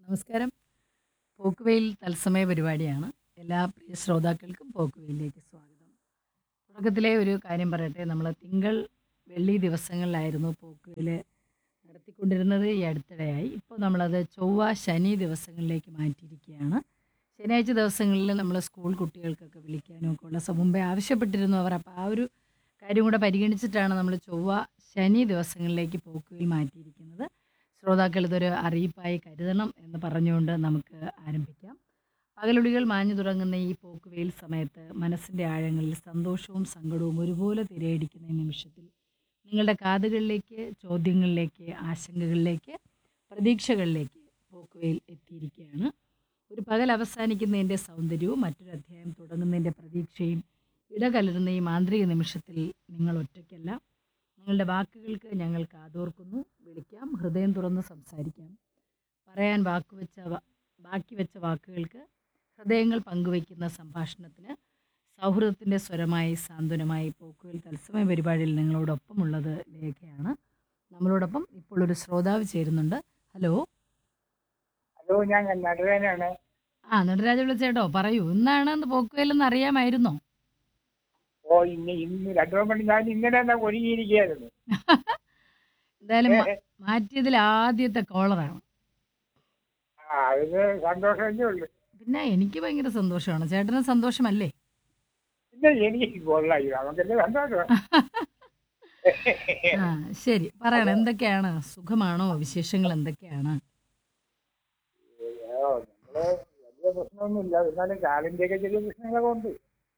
നമസ്കാരം പോക്കുവെയിൽ തത്സമയ പരിപാടിയാണ് എല്ലാ പ്രിയ ശ്രോതാക്കൾക്കും പോക്കുവെയിലേക്ക് സ്വാഗതം തുടക്കത്തിലെ ഒരു കാര്യം പറയട്ടെ നമ്മൾ തിങ്കൾ വെള്ളി ദിവസങ്ങളിലായിരുന്നു പോക്കുവെയിൽ നടത്തിക്കൊണ്ടിരുന്നത് ഈ അടുത്തിടെയായി ഇപ്പോൾ നമ്മളത് ചൊവ്വ ശനി ദിവസങ്ങളിലേക്ക് മാറ്റിയിരിക്കുകയാണ് ശനിയാഴ്ച ദിവസങ്ങളിൽ നമ്മൾ സ്കൂൾ കുട്ടികൾക്കൊക്കെ വിളിക്കാനും ഒക്കെ ഉള്ള സ- മുമ്പേ ആവശ്യപ്പെട്ടിരുന്നു അവർ അപ്പോൾ ആ ഒരു കാര്യം കൂടെ പരിഗണിച്ചിട്ടാണ് നമ്മൾ ചൊവ്വ ശനി ദിവസങ്ങളിലേക്ക് പോക്കുവെയിൽ മാറ്റിയിരിക്കുന്നത് ശ്രോതാക്കൾ ഇതൊരു അറിയിപ്പായി കരുതണം എന്ന് പറഞ്ഞുകൊണ്ട് നമുക്ക് ആരംഭിക്കാം പകലൊളികൾ മാഞ്ഞു തുടങ്ങുന്ന ഈ പോക്കുവെയിൽ സമയത്ത് മനസ്സിൻ്റെ ആഴങ്ങളിൽ സന്തോഷവും സങ്കടവും ഒരുപോലെ തിരയടിക്കുന്ന ഈ നിമിഷത്തിൽ നിങ്ങളുടെ കാതുകളിലേക്ക് ചോദ്യങ്ങളിലേക്ക് ആശങ്കകളിലേക്ക് പ്രതീക്ഷകളിലേക്ക് പോക്കുവെയിൽ എത്തിയിരിക്കുകയാണ് ഒരു പകൽ അവസാനിക്കുന്നതിൻ്റെ സൗന്ദര്യവും മറ്റൊരു അധ്യായം തുടങ്ങുന്നതിൻ്റെ പ്രതീക്ഷയും ഇടകലരുന്ന ഈ മാന്ത്രിക നിമിഷത്തിൽ നിങ്ങൾ ഒറ്റയ്ക്കല്ല നിങ്ങളുടെ വാക്കുകൾക്ക് ഞങ്ങൾ കാതോർക്കുന്നു വിളിക്കാം ഹൃദയം തുറന്ന് സംസാരിക്കാം പറയാൻ വാക്കുവെച്ച വ- ബാക്കി വെച്ച വാക്കുകൾക്ക് ഹൃദയങ്ങൾ പങ്കുവയ്ക്കുന്ന സംഭാഷണത്തിന് സൗഹൃദത്തിൻ്റെ സ്വരമായി സാന്ത്വനമായി പോക്കുവൽ തത്സമയ പരിപാടിയിൽ നിങ്ങളോടൊപ്പമുള്ളത് ലേഖയാണ് നമ്മളോടൊപ്പം ഇപ്പോൾ ഒരു ശ്രോതാവ് ചേരുന്നുണ്ട് ഹലോ ഹലോ ഞാൻ നടവേനാണ് ആ നടരാജ വിളിച്ചേട്ടോ പറയൂ ഇന്നാണ് പോക്കുവലെന്ന് അറിയാമായിരുന്നോ ഓ ഇന്ന് ഇന്ന് രണ്ടു മണി ഞാൻ ഇന്നലെ തന്നെ ഒരുങ്ങിയിരിക്കുകയായിരുന്നു എന്തായാലും മ- മാറ്റിയതിൽ ആദ്യത്തെ കോളറാണ് ആ അതിന് സന്തോഷമല്ലേ ഉള്ളു പിന്നെ എനിക്ക് ഭയങ്കര സന്തോഷമാണ് ചേട്ടന് സന്തോഷമല്ലേ പിന്നെ എനിക്ക് കൊള്ളായി നമുക്കെല്ലാം സന്തോഷം ആ ശരി പറയണം എന്തൊക്കെയാണ് സുഖമാണോ വിശേഷങ്ങൾ എന്തൊക്കെയാണ് ഓ, നമ്മള് വലിയ പ്രശ്നമൊന്നുമില്ല എന്നാലും കാലിന്റെയൊക്കെ ചെറിയ പ്രശ്നങ്ങളൊക്കെ ഉണ്ട്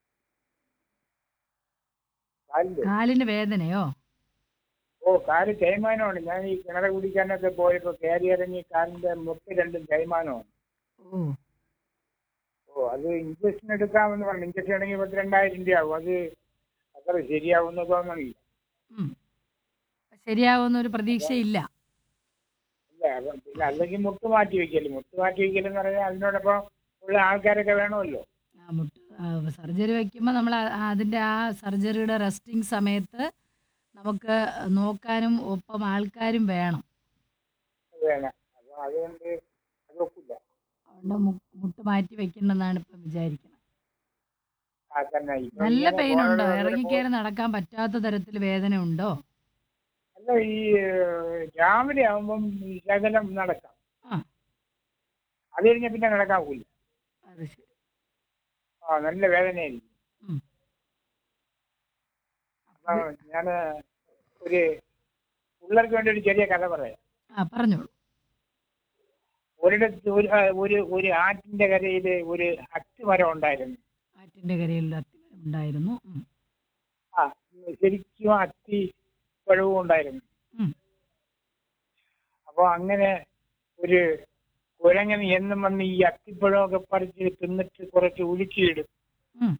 കാലിന്റെ കാലിന് വേദനയോ ഓ കാല് തേയ്മാനമാണ് ഞാൻ ഈ കിണറ കുടിക്കാനൊക്കെ പോയപ്പോ കയറി ഇറങ്ങി കാലിന്റെ മുട്ട് രണ്ടും തേയ്മാനമാണ് ഓ ഓ അത് ഇഞ്ചക്ഷൻ എടുക്കാമെന്ന് പറഞ്ഞു ഇഞ്ചക്ഷൻ ആണെങ്കിൽ പത്തിരണ്ടായിരം രൂപയാവും അത് അത്ര ശരിയാവുമെന്ന് തോന്നണില്ല ഉം. ശരിയാവുന്ന ഒരു പ്രതീക്ഷയില്ല ഇല്ല അപ്പം പിന്നെ അല്ലെങ്കിൽ മുട്ട് മാറ്റി വെക്കല് മുട്ട് മാറ്റി വെക്കലെന്ന് പറഞ്ഞാൽ അതിനോടൊപ്പം ഉള്ള ആൾക്കാരൊക്കെ വേണമല്ലോ ആ മുട്ട് സർജറി വയ്ക്കുമ്പോൾ നമ്മൾ അതിൻ്റെ ആ സർജറിയുടെ റെസ്റ്റിംഗ് സമയത്ത് നമുക്ക് നോക്കാനും ഒപ്പം ആൾക്കാരും വേണം വേണം അപ്പൊ അതുകൊണ്ട് അത് ഒക്കില്ല അതുകൊണ്ട് മു- മുട്ട് മാറ്റി വെക്കണമെന്നാണ് ഇപ്പം വിചാരിക്കുന്നത് ആ തന്നെ ഇപ്പൊ നല്ല ഇങ്ങനെ പെയിൻ ഉണ്ടോ പോകാതെ ഇറങ്ങിക്കയറി നടക്കാൻ പറ്റാത്ത തരത്തിൽ വേദന ഉണ്ടോ അല്ല ഈ ഏഹ്, രാവിലെ ആവുമ്പം ഈ ശകലം നടക്കാം ആ അത് കഴിഞ്ഞാൽ പിന്നെ നടക്കാൻ പോയില്ല അത് ശരി ആ നല്ല വേദനയായിരിക്കും ഉം. അപ്പൊ ഞാൻ ഒരു പിള്ളേർക്ക് വേണ്ടി ഒരു ചെറിയ കഥ പറയാം ആ പറഞ്ഞോളൂ ഒരിടത്ത് ഒരു ആ, ഒരു ഒരു ആറ്റിന്റെ കരയിൽ ഒരു അത്തിമരം ഉണ്ടായിരുന്നു ആറ്റിൻ്റെ കരയിൽ അത്തിമരം ഉണ്ടായിരുന്നു ഉം. ആ ശരിക്കും അത്തി പഴവും ഉണ്ടായിരുന്നു ഉം. അപ്പോൾ അങ്ങനെ ഒരു കുരങ്ങൻ എന്നും വന്ന് ഈ അത്തിപ്പഴമൊക്കെ പറിച്ച് തിന്നിട്ട് കുറച്ച് ഉരുക്കിയിടും ഉം.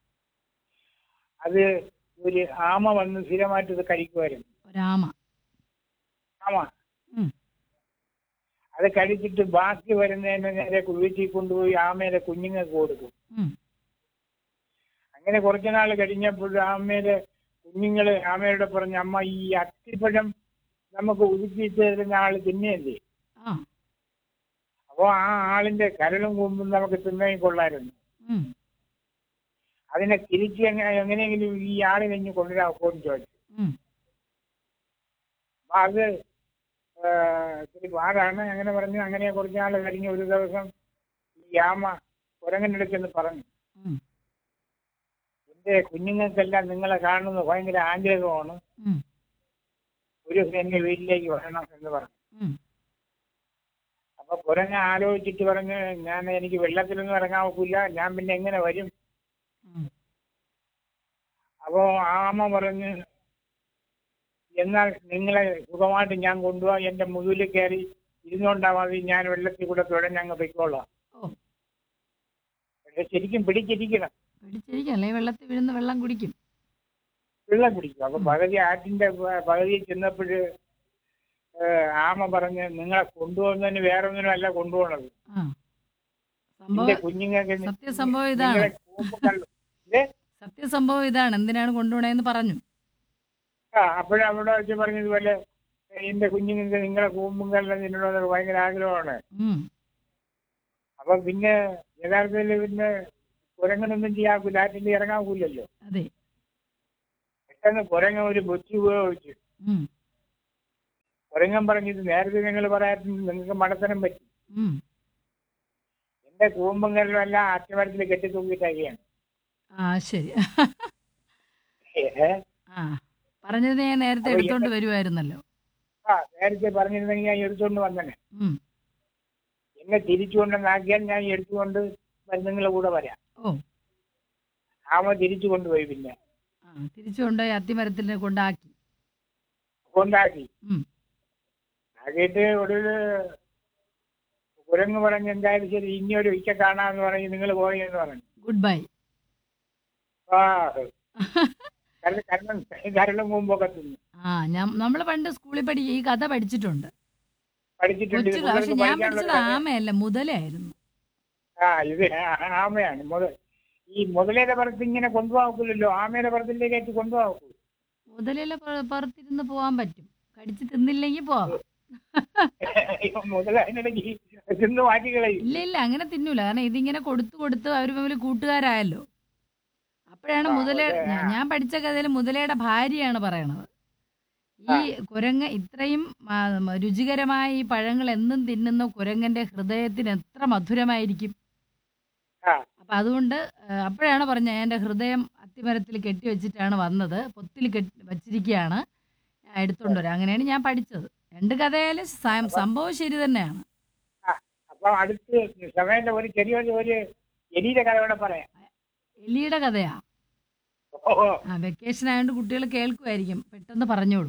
അത് ഒരു ആമ വന്ന് സ്ഥിരമായിട്ട് ഇത് കഴിക്കുമായിരുന്നു ഒരാമ ആമ ഉം. അത് കഴിച്ചിട്ട് ബാക്കി വരുന്നതിന് നേരെ വീട്ടിൽ കൊണ്ടുപോയി ആമയുടെ കുഞ്ഞുങ്ങൾക്ക് കൊടുക്കും ഉം. അങ്ങനെ കുറച്ചു നാൾ കഴിഞ്ഞപ്പോൾ ആമയുടെ കുഞ്ഞുങ്ങള് ആമയോട് പറഞ്ഞു അമ്മ ഈ അത്തിപ്പഴം നമുക്ക് ഉരുക്കിയിട്ട് തരുന്ന ആള് തിന്നെയല്ലേ ആ അപ്പോൾ ആ ആളിന്റെ കരളും കൊമ്പും നമുക്ക് തിന്നാൻ കൊള്ളായിരുന്നു ഉം. അതിനെ തിരിച്ച് എങ്ങനെ എങ്ങനെയെങ്കിലും ഈ ആളിനെ ഇഞ്ഞ് കൊണ്ടുവരാമോ എന്ന് ചോദിച്ചു ഉം. അപ്പൊ അത് ആ, ഇത്തിരി പാടാണ് അങ്ങനെ പറഞ്ഞു അങ്ങനെ കുറച്ച് നാൾ കഴിഞ്ഞ് ഒരു ദിവസം ഈ ആമ കുരങ്ങൻ്റെ അടുത്ത് പറഞ്ഞു ഉം. എന്റെ കുഞ്ഞുങ്ങൾക്കെല്ലാം നിങ്ങളെ കാണുന്നത് ഭയങ്കര ആഗ്രഹമാണ് ഉം. ഒരു ദിവസം എന്റെ വീട്ടിലേക്ക് വരണം എന്ന് പറഞ്ഞു ഉം. അപ്പൊ കുരങ്ങ ആലോചിച്ചിട്ട് പറഞ്ഞു ഞാൻ എനിക്ക് വെള്ളത്തിലൊന്നും ഇറങ്ങാൻ ഒക്കില്ല ഞാൻ പിന്നെ എങ്ങനെ വരും ഉം. അപ്പോ ആമ പറഞ്ഞു എന്നാൽ നിങ്ങളെ സുഖമായിട്ട് ഞാൻ കൊണ്ടുപോകാം എന്റെ മുതുകിൽ കയറി ഇരുന്നോണ്ടാ മതി ഞാൻ വെള്ളത്തിൽ കൂടെ തുഴഞ്ഞങ്ങ് പൊയ്ക്കോളാം ഓ പക്ഷെ ശരിക്കും പിടിച്ചിരിക്കണം പിടിച്ചിരിക്കും അല്ലെങ്കിൽ വെള്ളത്തിൽ വീഴുന്ന വെള്ളം കുടിക്കും വെള്ളം കുടിക്കും അപ്പൊ പകുതി ആറ്റിന്റെ പ- പകുതിയിൽ ചെന്നപ്പോഴ് ആമ പറഞ്ഞ് നിങ്ങളെ കൊണ്ടുപോകുന്നതിന് വേറെ ഒന്നിനും അല്ല കൊണ്ടുപോകണത് ആ എന്റെ സംഭവം കുഞ്ഞുങ്ങൾക്ക് നി- സത്യസംഭവം ഇതാണ് നിങ്ങളെ കൂമ്പ് കള്ളു ഏ? സത്യസംഭവം ഇതാണ് എന്തിനാണ് കൊണ്ടുപോകണേന്ന് പറഞ്ഞു ആ അപ്പോഴവിടെ വെച്ച് പറഞ്ഞതുപോലെ എന്റെ കുഞ്ഞുങ്ങൾക്ക് നിങ്ങളെ കൂമ്പും കള്ളം തിന്നണമെന്ന് ഭയങ്കര ആഗ്രഹമാണ് ഉം. അപ്പൊ പിന്നെ യഥാർത്ഥത്തിൽ പിന്നെ കുരങ്ങനൊന്നും ചെയ്യാക്കൂല ആറ്റിൽ ഇറങ്ങാക്കൂലല്ലോ അതെ പെട്ടെന്ന് കുരങ്ങ ഒരു ബുദ്ധി ഉപയോഗിച്ചു ഉം, കുരങ്ങൻ പറഞ്ഞത് നേരത്തെ നിങ്ങൾ പറയാൻ നിങ്ങൾക്ക് മടത്തരം പറ്റി ഉം. എന്റെ കൂമ്പുങ്ങളിലെല്ലാം അറ്റമരത്തിൽ കെട്ടി തൂക്കിയിട്ടൊക്കെയാണ് ആ ശരി ഏ? ആ പറഞ്ഞത് ഞാൻ നേരത്തെ അപ്പൊ എടുത്തോണ്ട് വരുമായിരുന്നല്ലോ ആ നേരത്തെ പറഞ്ഞിരുന്നെങ്കിൽ ഞാൻ എടുത്തുകൊണ്ട് വന്നനെ ഉം. എന്നെ തിരിച്ചുകൊണ്ടെന്നാക്കിയാൽ ഞാൻ എടുത്തുകൊണ്ട് നിങ്ങളുടെ കൂടെ വരാം ഓ ആമ തിരിച്ചു കൊണ്ടുപോയി പിന്നെ ആ തിരിച്ചു കൊണ്ടുപോയി അത്തിമരത്തിനെ കൊണ്ടാക്കി കൊണ്ടാക്കി ഉം. ആക്കിയിട്ട് ഒടുവിൽ കുരങ്ങ് പറഞ്ഞ് എന്തായാലും ശരി ഇനി ഒരു ഉച്ച കാണാന്ന് പറഞ്ഞ് നിങ്ങൾ പോയി എന്ന് പറഞ്ഞു ഗുഡ് ബൈ ആ കരൾ- കരളും കരളും മുമ്പൊക്കെ തിന്നു ആ ഞാൻ നമ്മൾ പണ്ട് സ്കൂളിൽ പഠി ഈ കഥ പഠിച്ചിട്ടുണ്ട് പഠിച്ചിട്ടുണ്ട് ഇത് കൊച്ചു പക്ഷെ കുട്ടികൾക്ക് ഞാൻ പഠിക്കാനുള്ള പഠിച്ചത് കഥ. ആമയല്ല മുതലായിരുന്നു ആ ഇത് ആ- ആമയാണ് മുതൽ ഈ മുതലേടെ പുറത്ത് ഇങ്ങനെ കൊണ്ടുപോകാക്കില്ലല്ലോ ആമയുടെ പുറത്തിലേക്ക് ആയിട്ട് കൊണ്ടുപോകാക്കൂ മുതലിലെ പുറത്തിരുന്ന് പോവാൻ പറ്റും കടിച്ച് തിന്നില്ലെങ്കിൽ പോവാം മുതൽ അതിനിടയ്ക്ക് തിന്ന് മാറ്റി കളയും ഇല്ല ഇല്ല അങ്ങനെ തിന്നൂല കാരണം ഇതിങ്ങനെ കൊടുത്തു കൊടുത്ത് അവർ തമ്മിൽ കൂട്ടുകാരായല്ലോ അപ്പോഴാണ് ആ, മുതലേ അതെ, ആ. ഞാൻ- ഞാൻ പഠിച്ച കഥയിൽ മുതലയുടെ ഭാര്യയാണ് പറയണത് ഈ കുരങ്ങ് ഇത്രയും ആ, മ, രുചികരമായ ഈ പഴങ്ങൾ എന്നും തിന്നുന്ന കുരങ്ങന്റെ ഹൃദയത്തിന് എത്ര മധുരമായിരിക്കും ആ അപ്പൊ അതുകൊണ്ട് ആ, അപ്പോഴാണ് പറഞ്ഞത് എൻ്റെ ഹൃദയം അത്തിമരത്തിൽ കെട്ടി വെച്ചിട്ടാണ് വന്നത് പൊത്തിൽ കെട്ടി വച്ചിരിക്കുകയാണ് ഞാൻ എടുത്തോണ്ട് വരാം അങ്ങനെയാണ് ഞാൻ പഠിച്ചത് രണ്ട് കഥയാലും സ- സംഭവം ശരി തന്നെയാണ് അപ്പൊ അടുത്ത് സമയത്ത് ഒരു ചെറിയൊരു ഒരു എലിയുടെ കഥ കൂടെ പറയാം എലിയുടെ കഥയാ ഓ ആ വെക്കേഷൻ ആയതുകൊണ്ട് കുട്ടികൾ കേൾക്കുമായിരിക്കും പെട്ടെന്ന് പറഞ്ഞോളൂ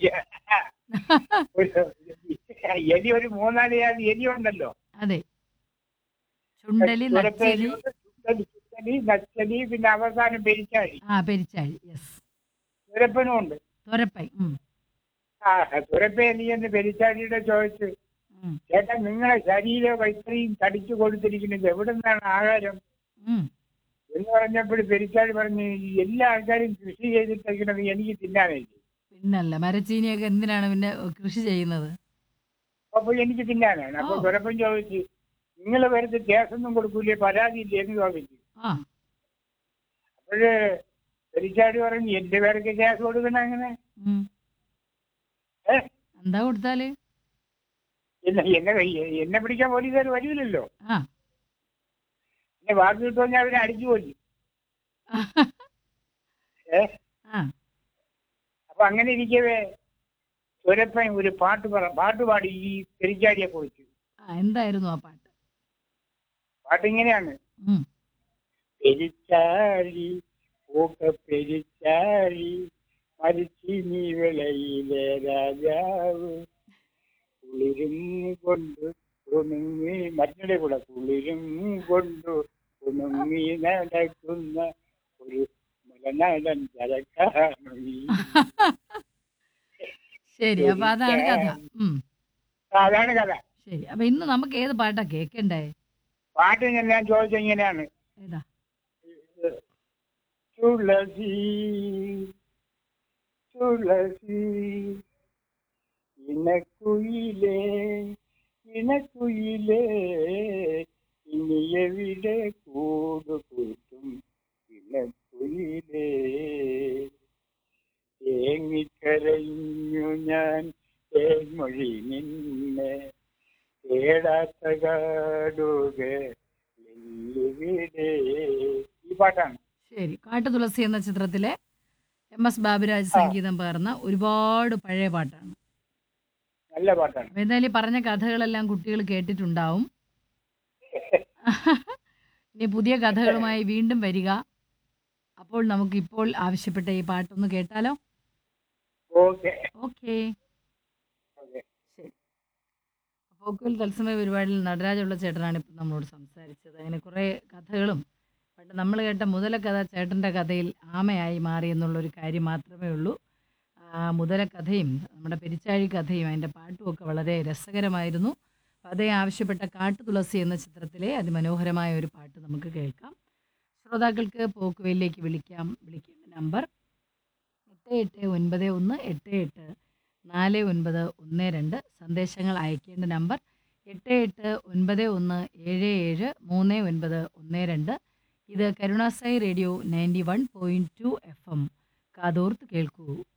ഒരു എലി ഒരു മൂന്നാല് ജാതി എലി ഉണ്ടല്ലോ അതെ ചുണ്ടലി നച്ചലി ചുണ്ടലി ചുണ്ടലി നച്ചലി പിന്നെ അവസാനം പെരിച്ചാഴി ആ പെരിച്ചാഴി യെസ് തുരപ്പനും ഉണ്ട് തുരപ്പൈ ഉം, ആ തുരപ്പ എലി എന്ന് പെരിച്ചാഴിയുടെ ചോദിച്ചു ഉം, ചേട്ടാ നിങ്ങളെ ശരീരം ഇത്രയും തടിച്ചു കൊടുത്തിരിക്കുന്നത് എവിടെ നിന്നാണ് ആഹാരം ഉം. എന്ന് പറഞ്ഞപ്പോൾ പെരിച്ചാഴി പറഞ്ഞു "ഈ എല്ലാ ആൾക്കാരും കൃഷി ചെയ്തിട്ടിരിക്കുന്നത് എനിക്ക് തിന്നാനായിട്ട് പിന്നല്ല മരച്ചീനിയൊക്കെ എന്തിനാണ് പിന്നെ കൃഷി ചെയ്യുന്നത് അപ്പൊ എനിക്ക് തിന്നാനാണ് അപ്പൊ ഓ. തുരപ്പൻ ചോദിച്ചു നിങ്ങൾ വെറുതെ കേസൊന്നും കൊടുക്കൂലേ പരാതി ഇല്ലേ എന്ന് ചോദിച്ചു ആ അപ്പോഴ് പെരിച്ചാടി പറഞ്ഞു എന്റെ പേർക്ക് കേസ് കൊടുക്കണം അങ്ങനെ ഉം. ഏ? എന്താ കൊടുത്താല് എന്നെ എന്നെ എന്നെ പിടിക്കാൻ പോലീസുകാർ വരില്ലല്ലോ ആ എന്നെ വാക്ക് കിട്ടുമെങ്കിൽ അവരെ അടിച്ചു പോയി ഏ ആ അപ്പൊ അങ്ങനെ ഇരിക്കവേ തുരപ്പൻ ഒരു പാട്ട് പറ പാട്ട് പാടി ഈ പെരിച്ചാടിയെ കുറിച്ച് ആ എന്തായിരുന്നു ആ പാട്ട് പാട്ട് ഇങ്ങനെയാണ് ഉം. പെരിച്ചാഴി പൂക്ക പെരിച്ചാഴി മരിച്ചിനി വിളയിലെ രാജാവ് കുളിരും കൊണ്ട് കുണുങ്ങി മറ്റേ കൂടെ കുളിരും കൊണ്ട് കുണുങ്ങി നടക്കുന്ന ഒരു മുലനാടൻ ചരക്കാണ് നീ. ശരി അപ്പൊ അതാണ് കഥ ഉം അതാണ് കഥ ശരി അപ്പൊ ഇന്ന് നമുക്ക് ഏത് പാട്ടാ കേക്കണ്ടേ പാട്ട് ഞാൻ ചോദിച്ച ഇങ്ങനെയാണ് ഏതാ തുളസി തുളസി ഇണക്കുയിലേ ഇണക്കുയിലേ ഇനി എവിടെ കൂട് കൂട്ടും ഇണക്കുയിലേ തേങ്ങിക്കരഞ്ഞു ഞാൻ തേൻമൊഴി നിന്നെ തേടാത്ത കാടുകൾ എല്ലിവിടെ ഈ പാട്ടാണ് ശരി കാട്ടുതുളസി എന്ന ചിത്രത്തിലെ എം എസ് ബാബുരാജ് സംഗീതം പകർന്ന ഒരുപാട് പഴയ പാട്ടാണ് നല്ല പാട്ടാണ് അപ്പൊ എന്തായാലും ഈ പറഞ്ഞ കഥകളെല്ലാം കുട്ടികൾ കേട്ടിട്ടുണ്ടാവും ഇനി പുതിയ കഥകളുമായി വീണ്ടും വരിക അപ്പോൾ നമുക്ക് ഇപ്പോൾ ആവശ്യപ്പെട്ട ഈ പാട്ടൊന്ന് കേട്ടാലോ ഓക്കെ ഓക്കേ ഓക്കെ ശരി പോക്കുവൽ തത്സമയ പരിപാടിയിൽ നടരാജുള്ള ചേട്ടനാണ് ഇപ്പം നമ്മളോട് സംസാരിച്ചത് അങ്ങനെ കുറേ കഥകളും പണ്ട് നമ്മൾ കേട്ട മുതലക്കഥ ചേട്ടൻ്റെ കഥയിൽ ആമയായി മാറി എന്നുള്ളൊരു കാര്യം മാത്രമേ ഉള്ളൂ ആ മുതലക്കഥയും നമ്മുടെ പെരിച്ചാഴി കഥയും അതിൻ്റെ പാട്ടുമൊക്കെ വളരെ രസകരമായിരുന്നു അപ്പോൾ അതേ ആവശ്യപ്പെട്ട കാട്ടുതുളസി എന്ന ചിത്രത്തിലെ അതിമനോഹരമായ ഒരു പാട്ട് നമുക്ക് കേൾക്കാം ശ്രോതാക്കൾക്ക് പോക്കുവയിലേക്ക് വിളിക്കാം വിളിക്കേണ്ട നമ്പർ എട്ട് എട്ട് ഒൻപത് ഒന്ന് എട്ട് എട്ട് നാല് ഒൻപത് ഒന്ന് രണ്ട് സന്ദേശങ്ങൾ അയക്കേണ്ട നമ്പർ എട്ട് എട്ട് ഒൻപത് ഒന്ന് ഏഴ് ഏഴ് മൂന്ന് ഒൻപത് ഒന്ന് രണ്ട് ഇത് Karunasai radio ninety one point two F M കാതോർത്ത് കേൾക്കൂ